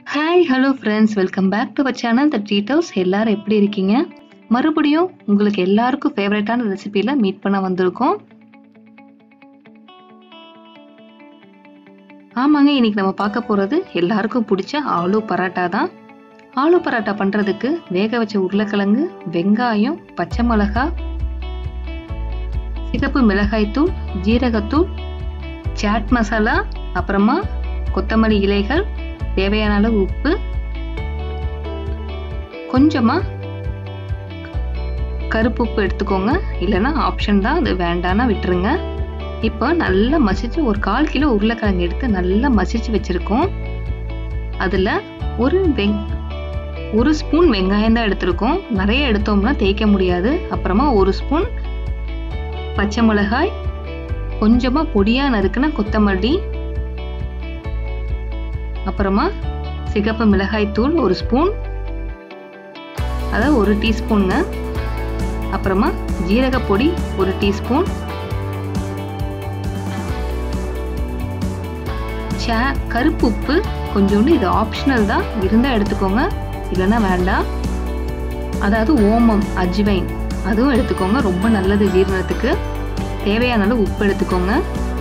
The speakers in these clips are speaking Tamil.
hi hello friends welcome back to our channel the treat house எல்லாரும் எப்படி இருக்கீங்க மறுபடியும் உங்களுக்கு எல்லாருக்கும் ஃபேவரட்டான ரெசிபியில் மீட் பண்ண வந்திருக்கோம் ஆமாங்க இன்னைக்கு நம்ம பார்க்க போகிறது எல்லாருக்கும் பிடிச்ச ஆலு பரோட்டா தான் ஆலு பரோட்டா பண்ணுறதுக்கு வேக வச்ச உருளைக்கிழங்கு வெங்காயம் பச்சை மிளகாய் சிகப்பு மிளகாய்த்தூள் ஜீரகத்தூள் சாட் மசாலா அப்புறமா கொத்தமல்லி இலைகள் தேவையான அளவு உப்பு கொஞ்சமா கருப்பு உப்பு எடுத்துக்கோங்க இல்லைன்னா ஆப்ஷன் தான் அது வேண்டான்னா விட்டுருங்க இப்போ நல்லா மசிச்சு ஒரு கால் கிலோ உருளைக்கிழங்கு எடுத்து நல்லா மசிச்சு வச்சிருக்கோம் அதில் ஒரு வெங் ஒரு ஸ்பூன் வெங்காயம் தான் எடுத்திருக்கோம் நிறைய எடுத்தோம்னா தேய்க்க முடியாது அப்புறமா ஒரு ஸ்பூன் பச்சை மிளகாய் கொஞ்சமா பொடியா நறுக்குன கொத்தமல்லி அப்புறமா சிகப்பு மிளகாய் தூள் ஒரு ஸ்பூன் அதாவது ஒரு டீஸ்பூனுங்க அப்புறமா ஜீரக பொடி ஒரு டீஸ்பூன் சே கருப்பு உப்பு கொஞ்சோண்டு இது ஆப்ஷனல் தான் இருந்தால் எடுத்துக்கோங்க இல்லைன்னா வேண்டாம் அதாவது ஓமம் அஜ்வைன் அதுவும் எடுத்துக்கோங்க ரொம்ப நல்லது ஜீரணத்துக்கு தேவையான அளவு உப்பு எடுத்துக்கோங்க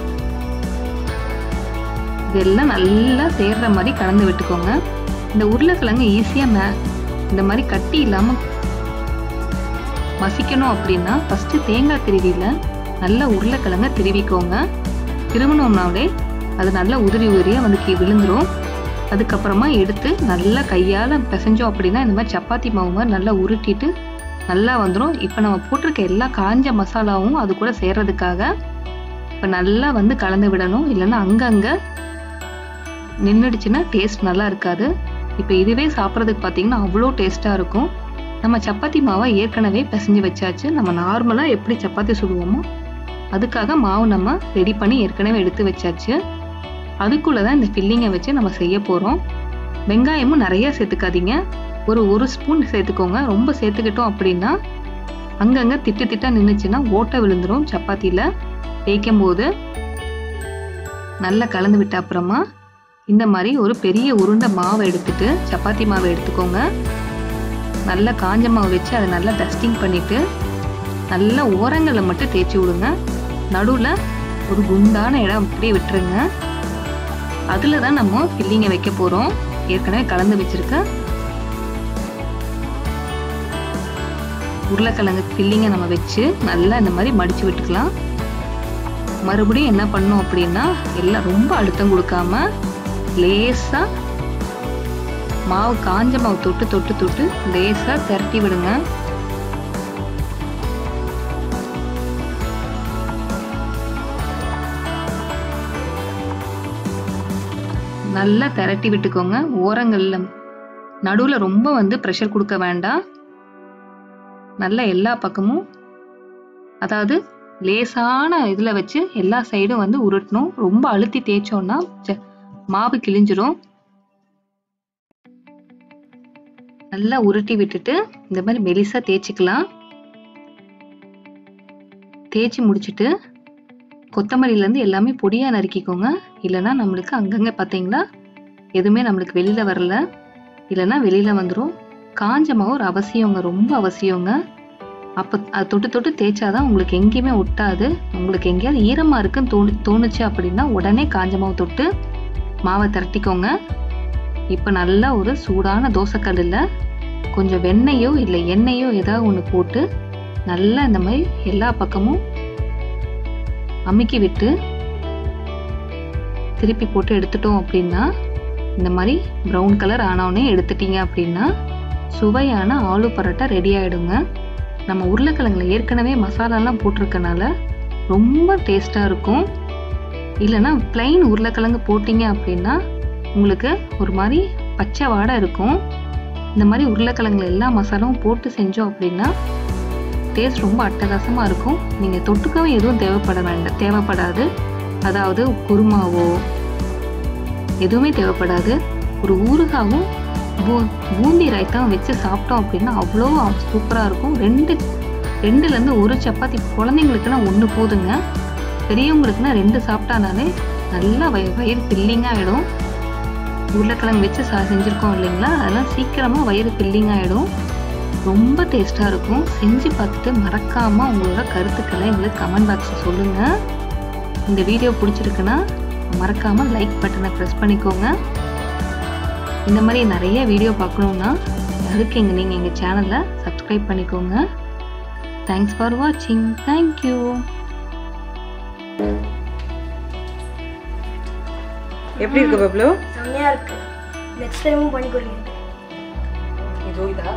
இதெல்லாம் நல்லா சேர்ற மாதிரி கலந்து விட்டுக்கோங்க இந்த உருளைக்கிழங்கு ஈஸியாக மே இந்த மாதிரி கட்டி இல்லாமல் மசிக்கணும் அப்படின்னா ஃபஸ்ட்டு தேங்காய் திருவியில் நல்லா உருளைக்கிழங்க திருவிக்கோங்க திருவினோம்னாலே அது நல்லா உதிரி உதிரியாக வந்து கீ விழுந்துடும் அதுக்கப்புறமா எடுத்து நல்லா கையால் பிசைஞ்சோம் அப்படின்னா இந்த மாதிரி சப்பாத்தி மாவு மாதிரி நல்லா உருட்டிட்டு நல்லா வந்துடும் இப்போ நம்ம போட்டிருக்க எல்லா காஞ்ச மசாலாவும் அது கூட சேர்றதுக்காக இப்போ நல்லா வந்து கலந்து விடணும் இல்லைன்னா அங்கங்கே நின்றுடுச்சுன்னா டேஸ்ட் நல்லா இருக்காது இப்போ இதுவே சாப்பிட்றதுக்கு பார்த்தீங்கன்னா அவ்வளோ டேஸ்ட்டாக இருக்கும் நம்ம சப்பாத்தி மாவை ஏற்கனவே பிசைஞ்சு வச்சாச்சு நம்ம நார்மலாக எப்படி சப்பாத்தி சுடுவோமோ அதுக்காக மாவு நம்ம ரெடி பண்ணி ஏற்கனவே எடுத்து வச்சாச்சு அதுக்குள்ளே தான் இந்த ஃபில்லிங்கை வச்சு நம்ம செய்ய போகிறோம் வெங்காயமும் நிறைய சேர்த்துக்காதீங்க ஒரு ஒரு ஸ்பூன் சேர்த்துக்கோங்க ரொம்ப சேர்த்துக்கிட்டோம் அப்படின்னா அங்கங்கே திட்டு திட்டா நின்றுச்சுன்னா ஓட்டை விழுந்துடும் சப்பாத்தியில் தேய்க்கும் போது நல்லா கலந்து விட்ட அப்புறமா இந்த மாதிரி ஒரு பெரிய உருண்டை மாவை எடுத்துட்டு சப்பாத்தி மாவை எடுத்துக்கோங்க நல்லா காஞ்ச மாவு வச்சு அதை நல்லா டஸ்டிங் பண்ணிட்டு நல்லா ஓரங்களில் மட்டும் தேய்ச்சி விடுங்க நடுவில் ஒரு குண்டான இடம் அப்படியே விட்டுருங்க அதில் தான் நம்ம ஃபில்லிங்கை வைக்க போகிறோம் ஏற்கனவே கலந்து வச்சுருக்க உருளைக்கிழங்கு ஃபில்லிங்கை நம்ம வச்சு நல்லா இந்த மாதிரி மடித்து விட்டுக்கலாம் மறுபடியும் என்ன பண்ணோம் அப்படின்னா எல்லாம் ரொம்ப அழுத்தம் கொடுக்காம லேசாக மாவு காஞ்ச மாவு தொட்டு தொட்டு தொட்டு லேசாக திரட்டி விடுங்க நல்லா திரட்டி விட்டுக்கோங்க ஓரங்களில் நடுவில் ரொம்ப வந்து ப்ரெஷர் கொடுக்க வேண்டாம் நல்லா எல்லா பக்கமும் அதாவது லேசான இதில் வச்சு எல்லா சைடும் வந்து உருட்டணும் ரொம்ப அழுத்தி தேய்ச்சோன்னா மாவு கிழிஞ்சிரும் நல்லா உருட்டி விட்டுட்டு இந்த மாதிரி மெலிசா தேய்ச்சிக்கலாம் தேய்ச்சி முடிச்சுட்டு கொத்தமல்லிலேருந்து எல்லாமே பொடியாக நறுக்கிக்கோங்க இல்லைன்னா நம்மளுக்கு அங்கங்கே பார்த்தீங்களா எதுவுமே நம்மளுக்கு வெளியில் வரல இல்லைன்னா வெளியில் வந்துடும் காஞ்ச மாவு ஒரு அவசியங்க ரொம்ப அவசியங்க அப்போ அது தொட்டு தொட்டு தேய்ச்சாதான் உங்களுக்கு எங்கேயுமே ஒட்டாது உங்களுக்கு எங்கேயாவது ஈரமாக இருக்குன்னு தோணு தோணுச்சு அப்படின்னா உடனே காஞ்ச மாவு தொட்டு மாவை திரட்டிக்கோங்க இப்போ நல்லா ஒரு சூடான தோசைக்கல்லில் கொஞ்சம் வெண்ணெயோ இல்லை எண்ணெயோ ஏதாவது ஒன்று போட்டு நல்லா இந்த மாதிரி எல்லா பக்கமும் அமுக்கி விட்டு திருப்பி போட்டு எடுத்துட்டோம் அப்படின்னா இந்த மாதிரி ப்ரௌன் கலர் ஆனவுடனே எடுத்துட்டீங்க அப்படின்னா சுவையான ஆலு பரோட்டா ரெடி ஆகிடுங்க நம்ம உருளைக்கிழங்குல ஏற்கனவே மசாலாலாம் போட்டிருக்கனால ரொம்ப டேஸ்ட்டாக இருக்கும் இல்லைன்னா பிளைன் உருளைக்கிழங்கு போட்டிங்க அப்படின்னா உங்களுக்கு ஒரு மாதிரி பச்சை வாடை இருக்கும் இந்த மாதிரி உருளைக்கிழங்குல எல்லா மசாலாவும் போட்டு செஞ்சோம் அப்படின்னா டேஸ்ட் ரொம்ப அட்டகாசமாக இருக்கும் நீங்கள் தொட்டுக்கவும் எதுவும் தேவைப்பட வேண்டாம் தேவைப்படாது அதாவது குருமாவோ எதுவுமே தேவைப்படாது ஒரு ஊறுகாவும் பூ பூந்தி ரைத்தாவும் வச்சு சாப்பிட்டோம் அப்படின்னா அவ்வளோ சூப்பராக இருக்கும் ரெண்டு ரெண்டுலேருந்து ஒரு சப்பாத்தி குழந்தைங்களுக்குன்னா ஒன்று போதுங்க பெரியவங்களுக்குன்னா ரெண்டு சாப்பிட்டானாலே நல்லா வய வயிறு ஃபில்லிங்காக ஆகிடும் உருளைக்கிழங்கு வச்சு சா செஞ்சுருக்கோம் இல்லைங்களா அதெல்லாம் சீக்கிரமாக வயிறு ஃபில்லிங் ஆகிடும் ரொம்ப டேஸ்ட்டாக இருக்கும் செஞ்சு பார்த்துட்டு மறக்காமல் உங்களோட கருத்துக்களை எங்களுக்கு கமெண்ட் பாக்ஸில் சொல்லுங்கள் இந்த வீடியோ பிடிச்சிருக்குன்னா மறக்காமல் லைக் பட்டனை ப்ரெஸ் பண்ணிக்கோங்க இந்த மாதிரி நிறைய வீடியோ பார்க்கணுன்னா அதுக்கு எங்கள் நீங்கள் எங்கள் சேனலை சப்ஸ்கிரைப் பண்ணிக்கோங்க தேங்க்ஸ் ஃபார் வாட்சிங் தேங்க்யூ எப்படி இருக்கு பப்ளு செம்மையா இருக்கு நெக்ஸ்ட் டைமும் பண்ணி கொடுங்க இதோ இதா